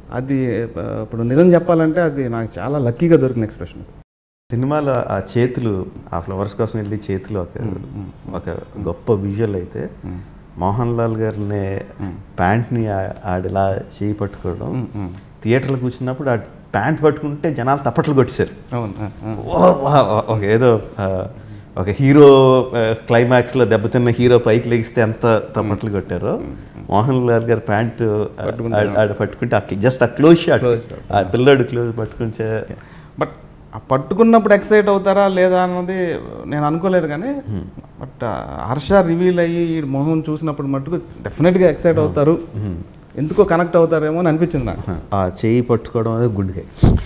అది ఆ, ఇప్పుడు నిజం చెప్పాలంటే అది నాకు చాలా లక్కీగా దొరికిన ఎక్స్ప్రెషన్ సినిమాలో ఆ చేతులు ఆ ఫ్లవర్స్ కోసం వెళ్ళి చేతులు ఒక ఒక గొప్ప విజువల్ అయితే మోహన్ లాల్ గారిని ప్యాంట్ని ఆ- ఆడిలా చేయి పట్టుకోవడం థియేటర్లో కూర్చున్నప్పుడు ఆ ప్యాంట్ పట్టుకుంటే జనాలు తప్పట్లు కొట్టేశారు అవును ఆ, ఆ. ఓ, వా, వా, ఒక ఏదో ఆ, ఒక హీరో క్లైమాక్స్లో దెబ్బతిన్న హీరో పైకి లెగిస్తే ఎంత తప్పట్లు కొట్టారో మోహన్ లాల్ గారి ప్యాంట్ ఆడ పట్టుకుంటే జస్ట్ ఆ క్లోజ్ షాట్ ఆ పిల్లాడు క్లోజ్ పట్టుకుంటే బట్ ఆ పట్టుకున్నప్పుడు ఎక్సైట్ అవుతారా లేదా అన్నది నేను అనుకోలేదు కానీ బట్ ఆ హర్ష రివీల్ అయ్యి ఈ మొహం చూసినప్పుడు మట్టుకు డెఫినెట్గా ఎక్సైట్ అవుతారు ఎందుకో కనెక్ట్ అవుతారేమో అని అనిపించింది నాకు ఆ చేయి పట్టుకోవడం అనేది గుండెకాయ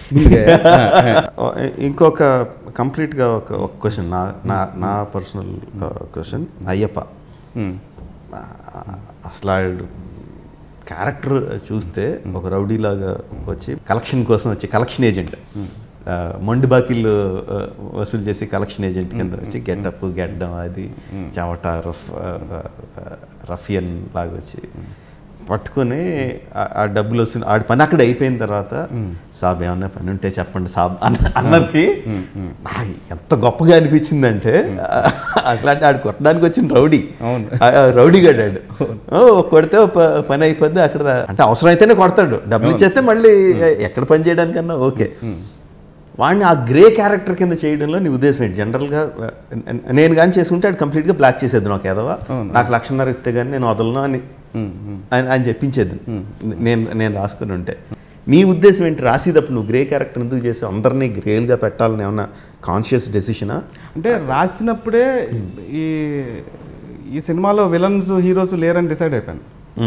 ఇంకొక కంప్లీట్గా ఒక ఒక క్వశ్చన్ నా నా నా పర్సనల్ క్వశ్చన్ అయ్యప్ప ఉమ్. ఆ, అసలు ఆడు క్యారెక్టర్ చూస్తే ఒక రౌడీ లాగా వచ్చి కలెక్షన్ కోసం వచ్చి కలెక్షన్ ఏజెంట్ మొండి బాకీలు ఆ, వసూలు చేసి కలెక్షన్ ఏజెంట్ కింద వచ్చి గెటప్ గెడ్డం అది చెమట రఫ్ రఫియన్ లాగా వచ్చి పట్టుకొని ఆ- ఆ డబ్బులు వస్తుంది ఆడి పని అక్కడ అయిపోయిన తర్వాత సాబ్ ఏమన్నా పని ఉంటే చెప్పండి సాబ్ అన్న అన్నది నాకు ఎంత గొప్పగా అనిపించిందంటే అట్లాంటి ఆడు కొట్టడానికి వచ్చిన రౌడీ అవును. ఆ, ఆ, రౌడీ గడ్డాడు ఓ, కొడితే ఓ ప- పని అయిపోద్ది అక్కడ దా- అంటే అవసరం అయితేనే కొడతాడు డబ్బులు ఇచ్చేస్తే మళ్ళీ ఎక్కడ పని చేయడానికన్నా ఓకే వాడిని ఆ గ్రే క్యారెక్టర్ కింద చేయడంలో నీ ఉద్దేశం ఏంటి జనరల్గా నేను కానీ చేసుకుంటే అది కంప్లీట్గా బ్లాక్ చేసేది నాకు ఎదవా నాకు లక్షన్నర ఇస్తే కానీ నేను వదలను అని ఉమ్, ఉమ్. అని అని చెప్పించేది నేను నేను రాసుకుని ఉంటే నీ ఉద్దేశం ఏంటి రాసేటప్పుడు నువ్వు గ్రే క్యారెక్టర్ ఎందుకు చేసావు అందరినీ గ్రేల్గా పెట్టాలని ఏమన్నా కాన్షియస్ డెసిషనా అంటే రాసినప్పుడే ఈ ఈ సినిమాలో విలన్స్ హీరోస్ లేరని డిసైడ్ అయిపోయాను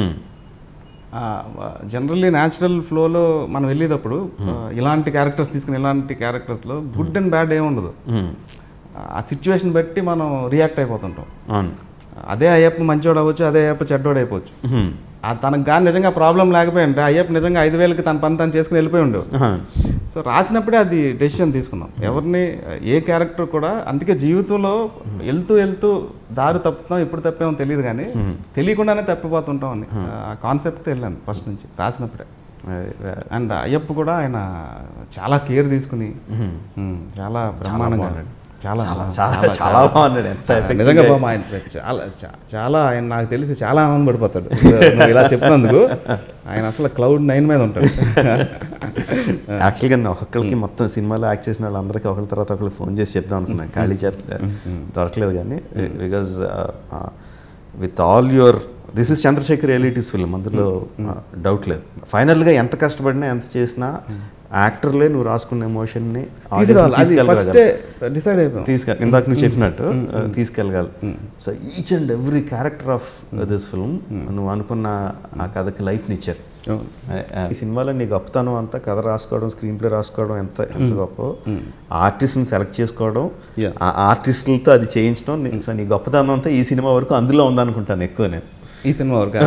జనరల్లీ న్యాచురల్ ఫ్లోలో మనం వెళ్ళేటప్పుడు ఆ, ఇలాంటి క్యారెక్టర్స్ తీసుకుని ఇలాంటి క్యారెక్టర్స్లో గుడ్ అండ్ బ్యాడ్ ఏమి ఉండదు ఆ సిచ్యువేషన్ బట్టి మనం రియాక్ట్ అయిపోతుంటాం అవును అదే అయ్యప్ప మంచివాడు అవ్వచ్చు అదే అయ్యప్ప చెడ్డోడు అయిపోవచ్చు Hmm. ఆ తనకు కానీ నిజంగా ప్రాబ్లం లేకపోయి ఉంటే అయ్యప్ప నిజంగా ఐదు వేలకి తన పని తను చేసుకుని వెళ్ళిపోయి ఉండేవాడు ఆహా. సో రాసినప్పుడే అది డెసిషన్ తీసుకున్నాం ఎవరిని ఏ క్యారెక్టర్ కూడా అందుకే జీవితంలో వెళ్తూ వెళ్తూ దారి తప్పుతాం ఎప్పుడు తప్పామో తెలియదు కానీ తెలియకుండానే తప్పిపోతుంటాం అని ఆ కాన్సెప్ట్తో వెళ్ళాను ఫస్ట్ నుంచి రాసినప్పుడే అదే, అండ్ అయ్యప్ప కూడా ఆయన చాలా కేర్ తీసుకుని Hmm. ఉమ్, చాలా బ్రహ్మాండంగా బాగున్నాడు. చాలా చాలా చాలా బాగున్నాడు ఎంత effective నిజంగా గా- బాబు ఆయన చాలా చా- చాలా ఆయన నాకు తెలిసి చాలా ఆనందపడిపోతాడు నువ్వు ఇలా చెప్పినందుకు ఆయన అసలు క్లౌడ్ నైన్ మీద ఉంటాడు యాక్చువల్గా ఒక్కొక్కరికి మొత్తం సినిమాలో యాక్ట్ చేసిన వాళ్ళందరికీ ఒకరి తర్వాత ఒకరు ఫోన్ చేసి చెప్దాం అనుకున్నాను ఖాళీ చేత దొరకలేదు కానీ because with all your this is Chandrasekhar realities film అందులో డౌట్ లేదు ఫైనల్గా ఎంత కష్టపడినా ఎంత చేసినా యాక్టర్లే నువ్వు రాసుకున్న ఎమోషన్ని తీసుకురావాలి అది ఫస్టే డిసైడ్ అయిపోయాం తీసుకెళ్ళ ఇందాక నువ్వు చెప్పినట్టు తీసుకెళ్ళగలరు so each and every character of this film నువ్వు అనుకున్న ఆ కథకి లైఫ్ని ఇచ్చారు అవును. ఈ సినిమాలో నీ గొప్పతనం అంతా కథ రాసుకోవడం స్క్రీన్ ప్లే రాసుకోవడం ఎంత ఎంత గొప్ప ఆర్టిస్ట్ని సెలెక్ట్ చేసుకోవడం Yeah. ఆ ఆర్టిస్టులతో అది చేయించడం నీ- సో నీ గొప్పతనం అంతా ఈ సినిమా వరకు అందులో ఉందనుకుంటాను ఎక్కువ నేను ఈ సినిమా వరకు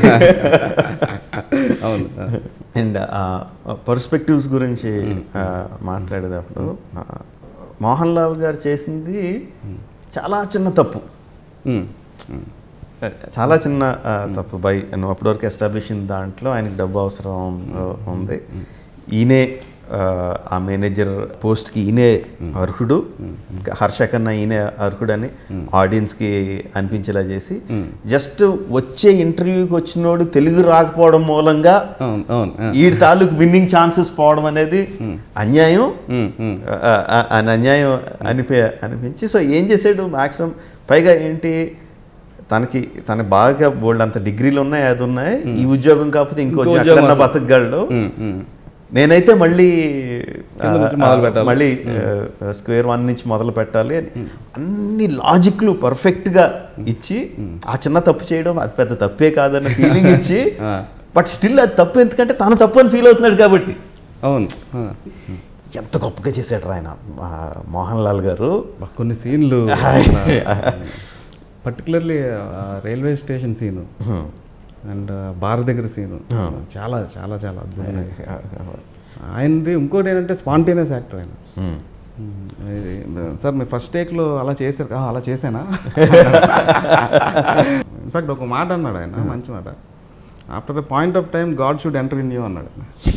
అవును అండ్ పర్స్పెక్టివ్స్ గురించి ఆ, మాట్లాడేటప్పుడు ఆ, మోహన్ లాల్ గారు చేసింది చాలా చిన్న తప్పు ఉమ్, ఉమ్. చాలా చిన్న ఆ, తప్పు బై నువ్వు అప్పటివరకు ఎస్టాబ్లిష్ అయిన దాంట్లో ఆయనకి డబ్బు అవసరం ఆ, ఉంది ఈయనే ఆ, ఆ మేనేజర్ పోస్ట్కి ఈయనే అర్హుడు హర్ష కన్నా ఈయనే అర్హుడు అని ఆడియన్స్కి అనిపించేలా చేసి జస్ట్ వచ్చే ఇంటర్వ్యూకి వచ్చినోడు తెలుగు రాకపోవడం మూలంగా అవును అవును ఆ. ఈ తాలూకు విన్నింగ్ ఛాన్సెస్ పోవడం అనేది అన్యాయం ఉమ్, ఉమ్. ఆ, ఆ, ఆ అన్యాయం అనిపి అనిపించి సో ఏం చేసాడు మ్యాక్సిమం పైగా ఏంటి తనకి తన బాగా బోల్డ్ అంత డిగ్రీలు ఉన్నాయి అది ఉన్నాయి ఈ ఉద్యోగం కాకపోతే ఇంకో ఇంకో ఉద్యోగం ఉద్యోగం బతకగలడు ఉమ్, ఉమ్. నేనైతే మళ్ళీ కింద నుంచి ఆ, మొదలు పెట్టాలి. మళ్ళీ స్క్వేర్ వన్ నుంచి మొదలు పెట్టాలి అని అన్ని లాజిక్లు పర్ఫెక్ట్గా ఇచ్చి ఆ చిన్న తప్పు చేయడం అది పెద్ద తప్పే కాదన్న ఫీలింగ్ ఇచ్చి ఆ. బట్ స్టిల్ అది తప్పు ఎందుకంటే తను తప్పు అని ఫీల్ అవుతున్నాడు కాబట్టి అవును ఆ. ఎంత గొప్పగా చేశాడు ఆయన ఆ, మోహన్ లాల్ గారు బా, కొన్ని సీన్లు particularly railway station scene and bar దగ్గర సీను చాలా చాలా చాలా అద్భుతంగా ఆయనది ఇంకోటి ఏంటంటే స్పాంటేనియస్ యాక్టర్ ఆయన Hmm. మ్మ్. ఇది, సార్ మీరు ఫస్ట్ టేక్లో అలా చేశారు "ఆ, అలా చేశానా ఇన్ఫాక్ట్ ఒక మాట అన్నాడు ఆయన మంచి మాట after the point of time God should enter in you అన్నాడు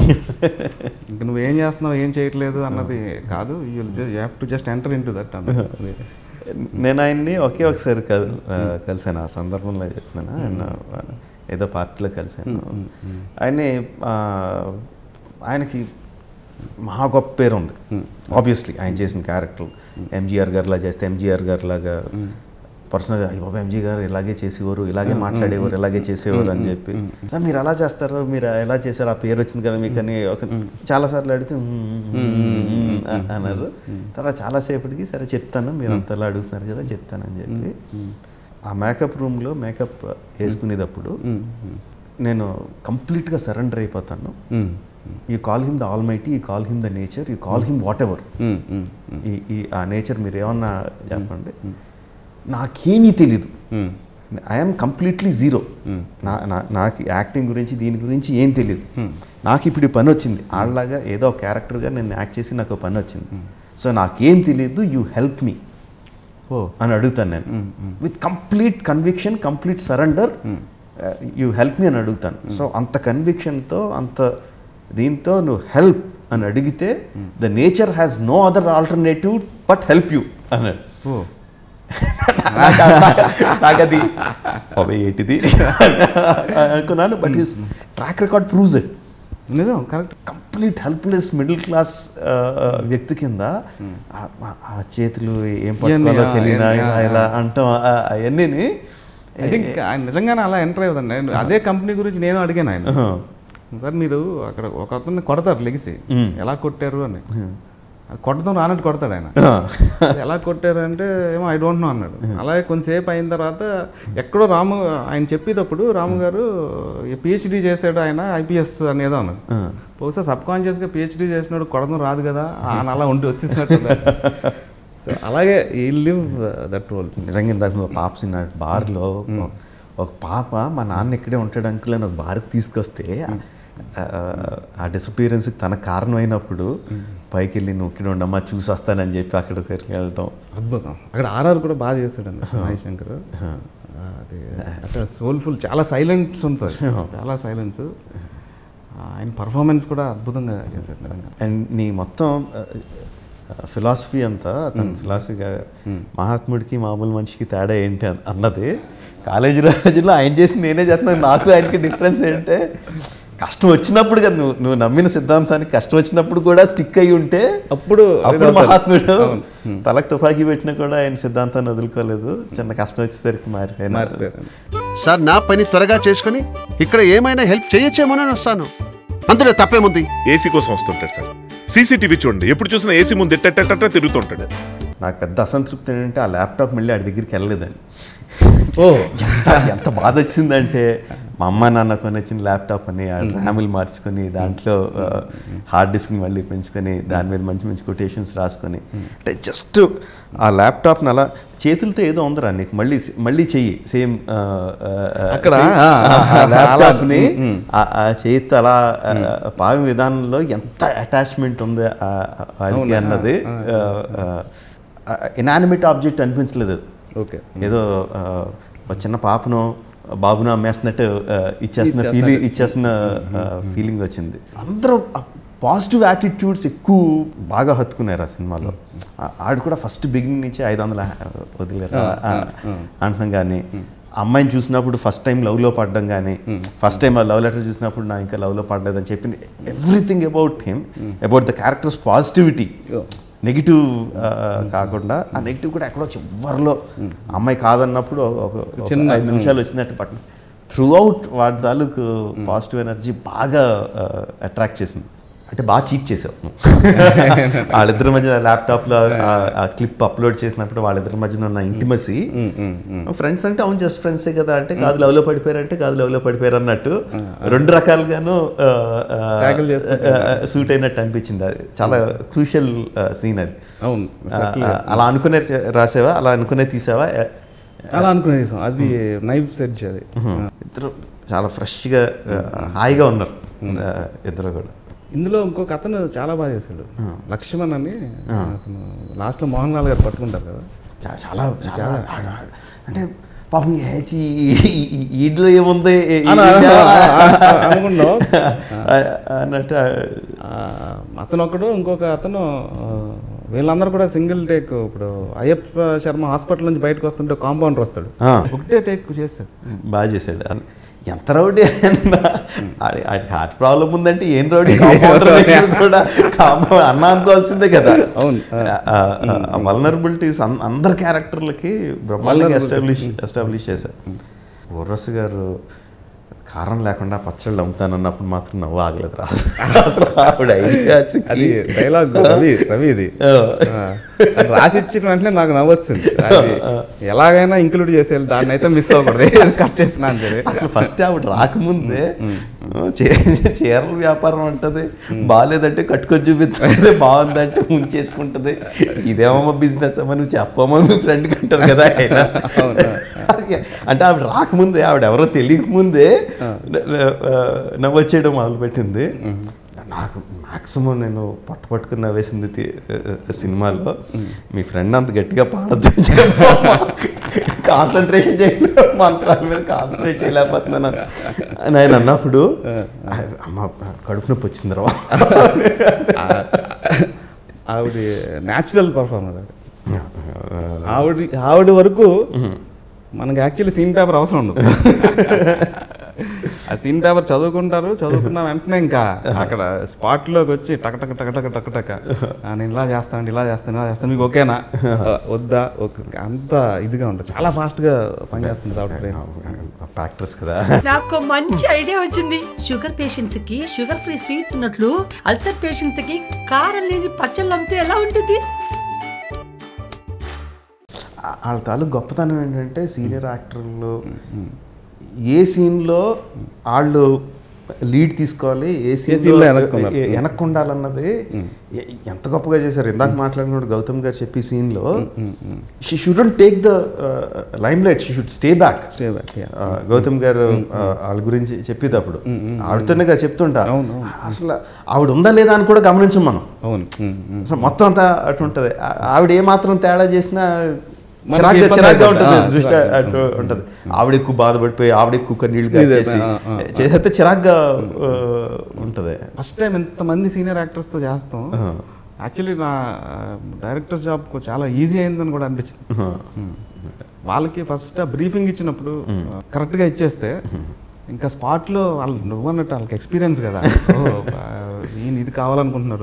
ఇంక నువ్వు ఏం చేస్తున్నావు ఏం చేయట్లేదు అన్నది కాదు you have to just enter in to that అన్నది నేను ఆయన్ని ఒకే ఒకసారి కల్ ఆ, కలిశాను ఆ సందర్భంలో చెప్తున్నాను ఆయన ఆ, ఏదో పార్టీలో కలిశాను ఆయన్ని ఆ, ఆయనకి మహా గొప్ప పేరు ఉంది ఆబ్వియస్లీ ఆయన చేసిన క్యారెక్టర్ ఎంజీఆర్ గారిలా చేస్తే ఎంజీఆర్ గారు లాగా పర్సనల్గా అయ్యి బాబా ఎంజీ గారు ఇలాగే చేసేవారు ఇలాగే మాట్లాడేవారు ఇలాగే చేసేవారు అని చెప్పి "సార్, మీరు అలా చేస్తారు మీరు ఎలా చేశారు ఆ పేరు వచ్చింది కదా మీకు అని ఒక చాలాసార్లు అడిగితే "మ్మ్, మ్మ్, మ్మ్" అ- అన్నారు తర్వాత చాలాసేపటికి సరే చెప్తాను మీరు అంతలా అడుగుతున్నారు కదా చెప్తానని చెప్పి ఆ మేకప్ రూమ్లో మేకప్ వేసుకునేటప్పుడు నేను కంప్లీట్గా సరెండర్ అయిపోతాను I call him the almighty I call him the nature I call him whatever ఈ ఈ ఆ నేచర్ మీరు ఏమన్నా చెప్పండి నాకేమీ తెలీదు ఐఎమ్ కంప్లీట్లీ జీరో నా నా- నాకు యాక్టింగ్ గురించి దీని గురించి ఏం తెలియదు నాకు ఇప్పుడు ఈ పని వచ్చింది ఆళ్ళలాగా ఏదో క్యారెక్టర్గా నేను యాక్ట్ చేసి నాకు ఒక పని వచ్చింది సో నాకేం తెలియదు యూ హెల్ప్ మీ ఓ అని అడుగుతాను నేను with complete conviction complete surrender you help me అని అడుగుతాను సో అంత కన్విక్షన్తో అంత దీంతో నువ్వు హెల్ప్ అని అడిగితే the nature has no other alternative but help you అన్నాడు ఓ నాకు నాకు అది అవి ఏంటిది అనుకున్నాను but his track record proves it నిజం correct complete helpless middle class వ్యక్తి కింద ఆ- ఆ- ఆ చేతులు ఏం పట్టుకోవాలో ఆ, తెలియనా ఆ, ఇలా ఆ. ఇలా అంటాం అవన్నీ ఐ థింక్ ఆయన నిజంగానే అలా ఎంటర్ అయ్యదండి ఆయన అదే కంపెనీ గురించి నేను అడిగాను ఆయన సార్ మీరు అక్కడ ఒక అతన్ని కొడతారు లెగిసి మ్మ్. ఎలా కొట్టారు అని అది కొట్టడం రానట్టు కొడతాడు ఆయన అది ఎలా కొట్టారు అంటే ఏమో ఐ డోంట్ నో అన్నాడు అలాగే కొంతసేపు అయిన తర్వాత ఎక్కడో రాము ఆయన చెప్పేటప్పుడు రాము గారు పిహెచ్డి చేశాడు ఆయన ఐపీఎస్ అనేదో అన్నాడు బహుశా సబ్ కాన్షియస్గా పిహెచ్డి చేసినాడు కొడడం రాదు కదా ఆయన అలా ఉండి వచ్చేసినట్టు సో అలాగే ఈ లివ్ దట్ రోల్ నిజంగా ఇందాక నువ్వు పాప చిన్న బార్లో ఒక పాప మా నాన్న ఇక్కడే ఉంటాడు అంకుల్ అని ఒక బార్కి తీసుకొస్తే ఆ, ఆ డిసపియరెన్స్కి తన కారణం అయినప్పుడు పైకి వెళ్ళి నువ్వు ఇక్కడ ఉండమ్మా చూసి వస్తానని చెప్పి అక్కడికి వెళ్ళటం అద్భుతం అక్కడ ఆర్ఆర్ కూడా బాగా చేశాడండి సాయి శంకర్ అది అంటే సోల్ఫుల్ చాలా సైలెన్స్ ఉంటుంది చాలా సైలెన్స్ ఆయన పర్ఫార్మెన్స్ కూడా అద్భుతంగా చేశాడు నిజంగా అండ్ నీ మొత్తం ఫిలాసఫీ అంతా తన ఫిలాసఫీ మహాత్ముడికి మామూలు మనిషికి తేడా ఏంటి అన్- అన్నది కాలేజీ రోజుల్లో ఆయన చేసి నేనే చేస్తున్నాను నాకు ఆయనకి డిఫరెన్స్ ఏంటంటే కష్టం వచ్చినప్పుడు కదా నువ్వు నువ్వు నమ్మిన సిద్ధాంతానికి కష్టం వచ్చినప్పుడు కూడా స్టిక్ అయి ఉంటే అప్పుడు అప్పుడు మహాత్ముడు తలకు తుపాకీ పెట్టినా కూడా ఆయన సిద్ధాంతాన్ని వదులుకోలేదు చిన్న కష్టం వచ్చేసరికి మారిపోయినా మారిపోయారు సార్ నా పని త్వరగా చేసుకుని ఇక్కడ ఏమైనా హెల్ప్ చేయొచ్చేమోనని వస్తాను అందులో తప్పేముంది ఏసీ కోసం వస్తుంటాడు సార్ సీసీటీవీ చూడండి ఎప్పుడు చూసినా ఏసీ ముందు ఎట్టెట్ట తిరుగుతుంటాడు నాకు పెద్ద అసంతృప్తి ఏంటంటే ఆ ల్యాప్టాప్ మళ్ళీ ఆడి దగ్గరికి వెళ్ళలేదని ఓ ఎంత ఎంత బాధ వచ్చిందంటే మా అమ్మ నాన్న కొని వచ్చిన ల్యాప్టాప్ అని ఆ ర్యాములు మార్చుకొని దాంట్లో హార్డ్ డిస్క్ని మళ్ళీ పెంచుకొని దాని మీద మంచి మంచి కొటేషన్స్ రాసుకొని అంటే జస్ట్ ఆ ల్యాప్టాప్ని అలా చేతులతో ఏదో ఉందరా నీకు మళ్ళీ మళ్ళీ చెయ్యి సేమ్ అక్కడ, ఆ, ఆ, ల్యాప్టాప్ని అలా, ఉమ్, ఆ ఆ చేతితో అలా ఆ, పావి విధానంలో ఎంత అటాచ్మెంట్ ఉంది ఆ- ఆ వాడికి అవునా? అన్నది ఇనానిమేట్ ఆబ్జెక్ట్ అనిపించలేదు ఓకే ఏదో ఆ, ఒక చిన్న పాపను బాబును అమ్మేస్తున్నట్టు ఆ, ఇచ్చేస్తున్న ఫీలింగ్ ఇచ్చేస్తున్న ఫీలింగ్ వచ్చింది అందరూ పాజిటివ్ యాటిట్యూడ్స్ ఎక్కువ బాగా హత్తుకున్నారు ఆ సినిమాలో ఆ- ఆడు కూడా ఫస్ట్ బిగినింగ్ నుంచి ఐదు వందల వదిలేరు అంటున్నాం కానీ అమ్మాయిని చూసినప్పుడు ఫస్ట్ టైం లవ్లో పడడం కానీ ఫస్ట్ టైం ఆ లవ్ లెటర్ చూసినప్పుడు నా ఇంకా లవ్లో పడలేదని చెప్పి everything about him about the characters positivity negative కాకుండా ఆ నెగిటివ్ కూడా ఎక్కడో చివరిలో అమ్మాయి కాదన్నప్పుడు ఒక- ఒక ఒక చిన్న- ఐదు నిమిషాలు వచ్చినట్టు పట్టిన త్రూ అవుట్ వాటి తాలూకు పాజిటివ్ ఎనర్జీ బాగా అట్రాక్ట్ చేసింది అంటే బాగా చీట్ చేసావు వాళ్ళిద్దరి మధ్య ల్యాప్టాప్లో ఆ క్లిప్ అప్లోడ్ చేసినప్పుడు వాళ్ళిద్దరి మధ్యన ఉన్న ఇంటిమసీ ఫ్రెండ్స్ అంటే అవును జస్ట్ ఫ్రెండ్సే కదా అంటే కాదు లవ్లో పడిపోయారంటే కాదు లవ్లో పడిపోయారు అన్నట్టు రెండు రకాలుగాను Tackle చేసుకుంటారు. సూట్ అయినట్టు అనిపించింది అది చాలా క్రూషియల్ సీన్ అది అవును ఆ, అలా అనుకునే రాసావా అలా అనుకునే తీసావా అలా అనుకునే చేసాం అది నైఫ్ సెట్ అది ఇద్దరు చాలా ఫ్రెష్గా హాయిగా ఉన్నారు ఆ, ఇద్దరు కూడా ఇందులో ఇంకొక అతను చాలా బాగా చేశాడు లక్ష్మణ్ అని అతను లాస్ట్లో మోహన్ లాల్ గారు పట్టుకుంటారు కదా చా- చాలా చాలా ఆడ- ఆడ- అంటే పాపం ఏచి ఈడ్లో ఏముంది ఈ- ఈ- అన- ఈ- అనుకున్నాం. అన్నట్టు ఆ, అతను ఒకడు ఇంకొక అతను ఆ, వీళ్ళందరూ కూడా సింగిల్ టేక్ ఇప్పుడు అయ్యప్ప శర్మ హాస్పిటల్ నుంచి బయటకు వస్తుంటే కాంపౌండర్ వస్తాడు ఆ. ఒకటే టేక్ చేస్తాడు బాగా చేశాడు అన్- ఎంత రౌడీ అన్నా ఆడి- ఆడికి హార్ట్ ప్రాబ్లం ఉందంటే ఏం రౌడీ కాంపౌండర్ దగ్గర కూడా కాంపౌ అన్న అనుకోవాల్సిందే కదా అవును. వల్నరబిలిటీస్ అందరి క్యారెక్టర్లకి బ్రహ్మాండంగా ఎస్టాబ్లిష్ ఎస్టాబ్లిష్ చేశారు ఊర్రస్ గారు కారం లేకుండా పచ్చళ్ళు అమ్ముతానన్నప్పుడు మాత్రం నవ్వు ఆగలేదు రా అసలు ఆవిడ ideas కి- అది డైలాగ్ రవి రవి ఇది ఆ. ఆ, అది రాసి ఇచ్చిన వెంటనే నాకు నవ్వొచ్చింది అది ఎలాగైనా ఇంక్లూడ్ చేసేయాలి దాన్ని అయితే మిస్ అవ్వకూడదు కట్ చేసిన అని చెప్పి అసలు ఫస్ట్ ఆవిడ రాకముందే చే- చీరల వ్యాపారం ఉంటది బాగాలేదంటే కట్టుకొని చూపిస్తుంది బాగుందంటే ముంచేసుకుంటది ఇదేమో బిజినెస్ అమ్మ నువ్వు చెప్పమ్మా నువ్వు ఫ్రెండ్ అంటారు కదా ఆయన అవును. అంటే ఆవిడ రాకముందే ఆవిడ ఎవరో తెలియకముందే న- న- ఆ, నవ్వొచ్చేయడం మొదలుపెట్టింది నాకు మాక్సిమం నేను పట్టు పట్టుకుని నవ్వేసింది తి- సినిమాలో మీ ఫ్రెండ్ అంత గట్టిగా పాడద్దు కాన్సన్ట్రేషన్ చేయలేదు మంత్రాల మీద కాన్సన్ట్రేట్ చేయలేకపోతున్నాను అని ఆయన అన్నప్పుడు అమ్మ కడుపు నొప్పి వచ్చింది రా ఆ- ఆవిడ న్యాచురల్ పర్ఫార్మర్ అది ఆవిడ ఆవిడ వరకు మనకి యాక్చువల్లీ సీన్ పేపర్ అవసరం ఉండదు ఆ సీన్ పేపర్ చదువుకుంటారు చదువుకున్న వెంటనే ఇంకా అక్కడ స్పాట్ లోకి వచ్చి టక టక టక టక టక టక ఆ, నేను ఇలా చేస్తాను ఇలా చేస్తాను ఇలా చేస్తాను మీకు ఓకేనా ఆ, వద్దా ఓకే అంత ఇదిగా ఉంటుంది చాలా ఫాస్ట్ గా పనిచేస్తుంది ఆవిడ brain. యాక్టర్స్ కదా నాకు మంచి ఐడియా వచ్చింది షుగర్ పేషెంట్స్ కి షుగర్ ఫ్రీ స్వీట్స్ ఉన్నట్లు అల్సర్ పేషెంట్స్ కి కారం లేని పచ్చళ్ళు అమ్మితే ఎలా ఉంటుంది ఆ- వాళ్ళ తాలూకు గొప్పతనం ఏంటంటే సీనియర్ యాక్టర్లు ఏ సీన్లో వాళ్ళు లీడ్ తీసుకోవాలి ఏ scene లో సీన్లో వెనక్కున్నారు. వెనక్కు ఉండాలన్నది ఎ- ఎంత గొప్పగా చేశారు ఇందాక మాట్లాడినప్పుడు గౌతమ్ గారు చెప్పి సీన్లో she shouldn't take the limelight she should stay back Stay back, yeah. Gautam garu ఆ, వాళ్ళ గురించి చెప్పేటప్పుడు ఆవిడతోనే కదా చెప్తుంటా అవును, అవును. అసలు ఆవిడ ఉందా లేదా అని కూడా గమనించం మనం అవును ఉమ్, ఉమ్. అసలు మొత్తం అంతా అటు ఉంటుంది ఆ- ఆవిడ ఏ మాత్రం తేడా చేసినా మనకి చిరాగ్గా ఇబ్బంది చిరాగ్గా అవుతుంది. ఉంటుంది ఆ, దృష్టి చిరాగ్గా. అటు ఉంటుంది ఆవిడ ఎక్కువ బాధపడిపోయి ఆవిడ ఎక్కువ కన్నీళ్ళు ఇదే, చేసి ఆ, ఆ, ఆ. చేసేస్తే చిరాగ్గా ఆ, ఉంటుంది ఫస్ట్ టైం ఎంతమంది సీనియర్ యాక్టర్స్తో చేస్తాం యాక్చువల్లీ నా డైరెక్టర్ జాబ్ చాలా ఈజీ అయిందని కూడా అనిపించింది ఉమ్. వాళ్ళకి ఫస్ట్ బ్రీఫింగ్ ఇచ్చినప్పుడు కరెక్ట్గా ఇచ్చేస్తే ఇంకా స్పాట్లో వాళ్ళు నువ్వు అన్నట్టు వాళ్ళకి ఎక్స్పీరియన్స్ కదా ఓ, ఆ, ఈయన ఇది కావాలనుకుంటున్నారు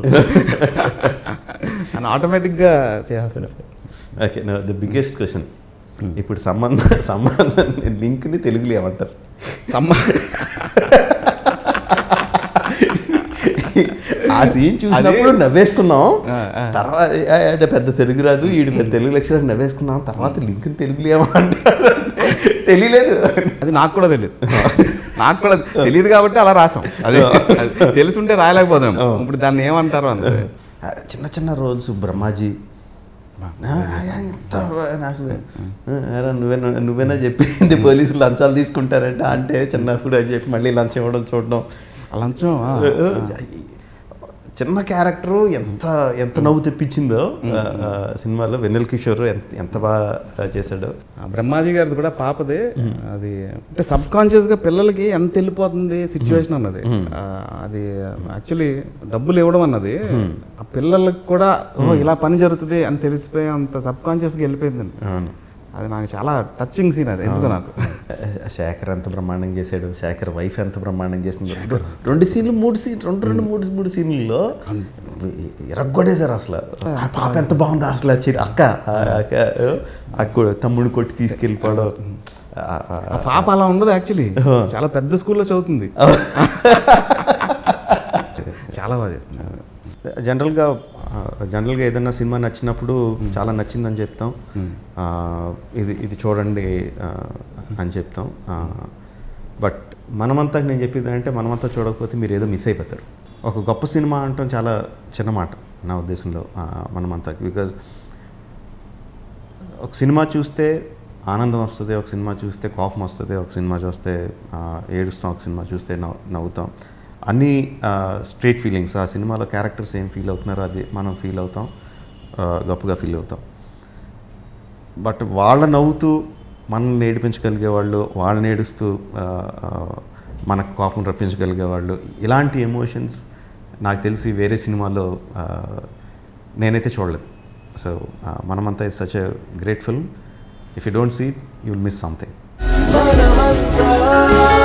అని ఆటోమేటిక్గా చేస్తారు ఓకే ద బిగ్గెస్ట్ క్వశ్చన్ ఇప్పుడు సంబంధ సంబంధం లింక్ని తెలుగులో ఏమంటారు సమ్మ ఆ సీన్ చూసినప్పుడు నవ్వేసుకున్నాం ఆ, ఆ. తర్వాత ఏ, అంటే పెద్ద తెలుగు రాదు ఈడు పెద్ద తెలుగు లెక్చరర్ నవ్వేసుకున్నాం తర్వాత లింక్ తెలుగులో ఏమంటారు తెలియలేదు అది నాకు కూడా తెలియదు నాకు కూడా తెలియదు కాబట్టి అలా రాసాం అది అది తెలుసుంటే రాయలేకపోతాం ఇప్పుడు దాన్ని ఏమంటారు అంతే ఆ, చిన్న చిన్న రోల్స్ బ్రహ్మాజీ ఆ, ఆ, ఎంత నాకు ఆ, ఎరా నువ్వేనా నువ్వేనా చెప్పింది పోలీసులు లంచాలు తీసుకుంటారంటే అంటే చిన్నప్పుడు అని చెప్పి మళ్ళీ లంచం ఇవ్వడం చూడడం లంచం ఆ, చిన్న క్యారెక్టర్ ఎంత ఎంత నవ్వు తెప్పించిందో ఆ, ఆ, సినిమాలో వెన్నెల కిషోర్ ఎంత ఎంత బాగా చేశాడో ఆ బ్రహ్మాజీ గారిది కూడా పాపది అది అంటే సబ్ కాన్షియస్ గా పిల్లలకి ఎంత వెళ్ళిపోతుంది సిచ్యువేషన్ అన్నది ఆ, అది యాక్చువల్లీ డబ్బులు ఇవ్వడం అన్నది ఆ పిల్లలకి కూడా ఓ ఇలా పని జరుగుతుంది అని తెలిసిపోయి అంత సబ్ కాన్షియస్ గా వెళ్ళిపోయిందండి అవును అది నాకు చాలా టచింగ్ సీన్ అది ఎందుకు నాకు శేఖర్ ఎంత బ్రహ్మాండం చేశాడు శేఖర్ వైఫ్ ఎంత బ్రహ్మాండం చేసింది రెండు సీన్లు మూడు సీన్ రెండు రెండు మూడు మూడు సీన్లలో ఇరగొడేశారు అసలు ఆ పాప ఎంత బాగుంది అసలు ఆ చిరు- అక్క ఆ అక్క అక్క తమ్ముడు కొట్టి తీసుకెళ్ళిపోవడం ఆ- ఆ- ఆ పాప అలా ఉండదు యాక్చువల్లీ చాలా పెద్ద స్కూల్లో చదువుతుంది చాలా బాగా చేస్తుంది జనరల్గా ఆ, జనరల్గా ఏదైనా సినిమా నచ్చినప్పుడు చాలా నచ్చిందని చెప్తాం ఆ, ఇది ఇది చూడండి ఆ, అని చెప్తాం ఆ, బట్ మనమంతా నేను చెప్పేది అంటే మనమంతా చూడకపోతే మీరు ఏదో మిస్ అయిపోతారు ఒక గొప్ప సినిమా అంటాం చాలా చిన్న మాట నా ఉద్దేశంలో ఆ, మనమంతా బికాజ్ ఒక సినిమా చూస్తే ఆనందం వస్తుంది ఒక సినిమా చూస్తే కోపం వస్తుంది ఒక సినిమా చూస్తే ఆ, ఏడుస్తాం ఒక సినిమా చూస్తే నవ్వు నవ్వుతాం అన్నీ స్ట్రేట్ ఫీలింగ్స్ ఆ సినిమాలో క్యారెక్టర్స్ ఏం ఫీల్ అవుతున్నారో అది మనం ఫీల్ అవుతాం ఆ, గొప్పగా ఫీల్ అవుతాం బట్ వాళ్ళ నవ్వుతూ మనల్ని ఏడిపించగలిగే వాళ్ళు వాళ్ళని ఏడుస్తూ ఆ, ఆ, మనకు కోపం రప్పించగలిగే వాళ్ళు ఇలాంటి ఎమోషన్స్ నాకు తెలిసి వేరే సినిమాలో ఆ, నేనైతే చూడలేదు so Manamantha is such a great film if you don't see you will miss something మనమంతా